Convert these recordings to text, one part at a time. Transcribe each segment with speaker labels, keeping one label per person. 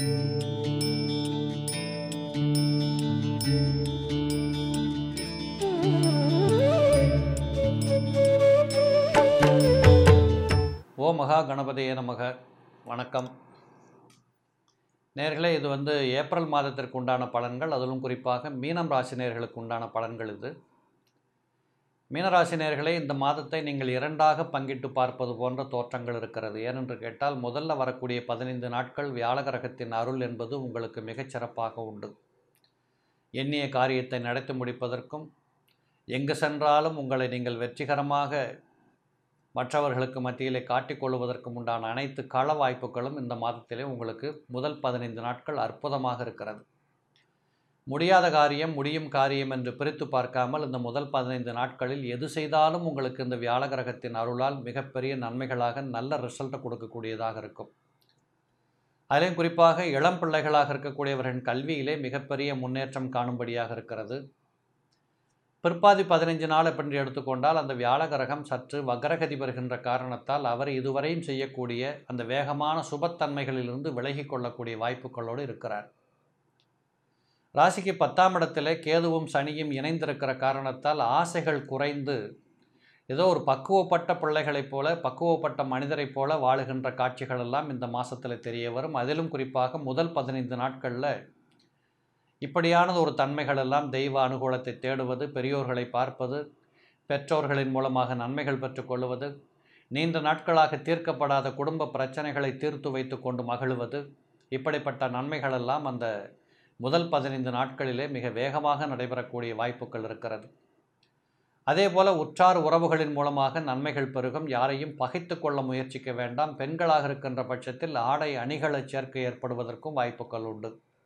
Speaker 1: ஓ மகா கணபதியே நமக வணக்கம் நேர்களே இது வந்து ஏப்ரல் மாதத்திற்கு உண்டான பலன்கள் அதிலும் குறிப்பாக மீனம் ராசி நேர்களுக்கு உண்டான பலன்கள் இது மீனராசி நேர்களே இந்த மாதத்தை நீங்கள் இரண்டாக பங்கிட்டு பார்ப்பது போன்ற தோற்றங்கள் இருக்கிறது ஏனென்று கேட்டால் முதல்ல வரக்கூடிய பதினைந்து நாட்கள் வியாழகரகத்தின் அருள் என்பது உங்களுக்கு மிகச் சிறப்பாக உண்டு எண்ணிய காரியத்தை நடத்தி முடிப்பதற்கும் எங்கு சென்றாலும் உங்களை நீங்கள் வெற்றிகரமாக மற்றவர்களுக்கு மத்தியிலே காட்டிக்கொள்வதற்கும் உண்டான அனைத்து கள வாய்ப்புகளும் இந்த மாதத்திலே உங்களுக்கு முதல் பதினைந்து நாட்கள் அற்புதமாக இருக்கிறது முடியாத காரியம் முடியும் காரியம் என்று பிரித்து பார்க்காமல் இந்த முதல் பதினைந்து நாட்களில் எது செய்தாலும் உங்களுக்கு இந்த வியாழ கிரகத்தின் அருளால் மிகப்பெரிய நன்மைகளாக நல்ல ரிசல்ட்டை கொடுக்கக்கூடியதாக இருக்கும் அதிலையும் குறிப்பாக இளம் பிள்ளைகளாக இருக்கக்கூடியவர்களின் கல்வியிலே மிகப்பெரிய முன்னேற்றம் காணும்படியாக இருக்கிறது பிற்பாதி பதினைஞ்சு நாள் எப்படி எடுத்துக்கொண்டால் அந்த வியாழகரகம் சற்று வக்ரகதி பெறுகின்ற காரணத்தால் அவர் இதுவரையும் செய்யக்கூடிய அந்த வேகமான சுபத்தன்மைகளிலிருந்து விலகி கொள்ளக்கூடிய வாய்ப்புகளோடு இருக்கிறார் ராசிக்கு பத்தாம் இடத்திலே கேதுவும் சனியும் இணைந்திருக்கிற காரணத்தால் ஆசைகள் குறைந்து ஏதோ ஒரு பக்குவப்பட்ட பிள்ளைகளைப் போல பக்குவப்பட்ட மனிதரைப் போல வாழுகின்ற காட்சிகள் எல்லாம் இந்த மாதத்தில் தெரிய வரும் அதிலும் குறிப்பாக முதல் பதினைந்து நாட்களில் இப்படியானது ஒரு தன்மைகள் எல்லாம் தெய்வ அனுகூலத்தை தேடுவது பெரியோர்களை பார்ப்பது பெற்றோர்களின் மூலமாக நன்மைகள் பெற்றுக்கொள்வது நீண்ட நாட்களாக தீர்க்கப்படாத குடும்ப பிரச்சனைகளை தீர்த்து வைத்து கொண்டு மகிழ்வது இப்படிப்பட்ட நன்மைகளெல்லாம் அந்த முதல் பதினைந்து நாட்களிலே மிக வேகமாக நடைபெறக்கூடிய வாய்ப்புகள் இருக்கிறது அதே போல் உற்றார் உறவுகளின் மூலமாக நன்மைகள் பெருகும் யாரையும் பகைத்து கொள்ள முயற்சிக்க வேண்டாம் பெண்களாக இருக்கின்ற பட்சத்தில் ஆடை அணிகளை சேர்க்கை ஏற்படுவதற்கும் வாய்ப்புகள் உண்டு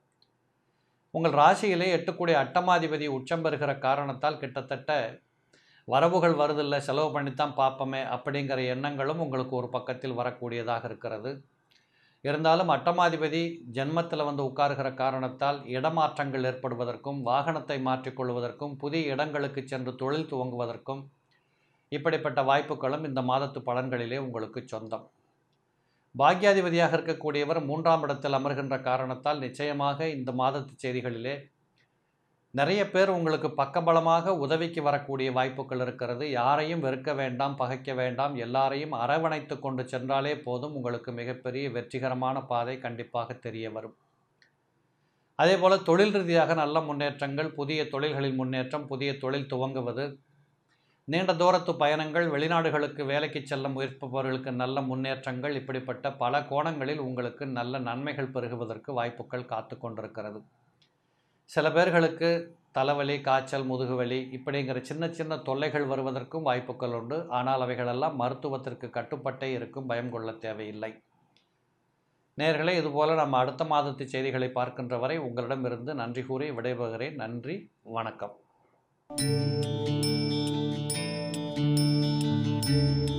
Speaker 1: உங்கள் ராசியிலே எட்டுக்கூடிய அட்டமாதிபதி உச்சம் பெறுகிற காரணத்தால் கிட்டத்தட்ட வரவுகள் வருதில்லை செலவு பண்ணித்தான் பார்ப்போமே அப்படிங்கிற எண்ணங்களும் உங்களுக்கு ஒரு பக்கத்தில் வரக்கூடியதாக இருக்கிறது இருந்தாலும் அட்டமாதிபதி ஜென்மத்தில் வந்து உட்காருகிற காரணத்தால் இடமாற்றங்கள் ஏற்படுவதற்கும் வாகனத்தை மாற்றிக்கொள்வதற்கும் புதிய இடங்களுக்கு சென்று தொழில் துவங்குவதற்கும் இப்படிப்பட்ட வாய்ப்புகளும் இந்த மாதத்து பலன்களிலே உங்களுக்கு சொந்தம் பாக்யாதிபதியாக இருக்கக்கூடியவர் மூன்றாம் இடத்தில் அமர்கின்ற காரணத்தால் நிச்சயமாக இந்த மாதத்து செய்திகளிலே நிறைய பேர் உங்களுக்கு பக்கபலமாக உதவிக்கு வரக்கூடிய வாய்ப்புகள் இருக்கிறது யாரையும் வெறுக்க வேண்டாம் பகைக்க வேண்டாம் எல்லாரையும் அரவணைத்து கொண்டு சென்றாலே போதும் உங்களுக்கு மிகப்பெரிய வெற்றிகரமான பாதை கண்டிப்பாக தெரிய வரும் அதே போல் தொழில் ரீதியாக நல்ல முன்னேற்றங்கள் புதிய தொழில்களின் முன்னேற்றம் புதிய தொழில் துவங்குவது நீண்ட தூரத்து பயணங்கள் வெளிநாடுகளுக்கு வேலைக்கு செல்ல முயற்பவர்களுக்கு நல்ல முன்னேற்றங்கள் இப்படிப்பட்ட பல கோணங்களில் உங்களுக்கு நல்ல நன்மைகள் பெருகுவதற்கு வாய்ப்புகள் காத்து கொண்டிருக்கிறது சில பேர்களுக்கு தலைவலி காய்ச்சல் முதுகுவலி இப்படிங்கிற சின்ன சின்ன தொல்லைகள் வருவதற்கும் வாய்ப்புகள் உண்டு ஆனால் அவைகளெல்லாம் மருத்துவத்திற்கு கட்டுப்பட்டே இருக்கும் பயம் கொள்ள தேவையில்லை நேர்களே இதுபோல் நம்ம அடுத்த மாதத்து செய்திகளை பார்க்கின்ற வரை உங்களிடமிருந்து நன்றி கூறி விடைபெறுகிறேன் நன்றி வணக்கம்
Speaker 2: thank you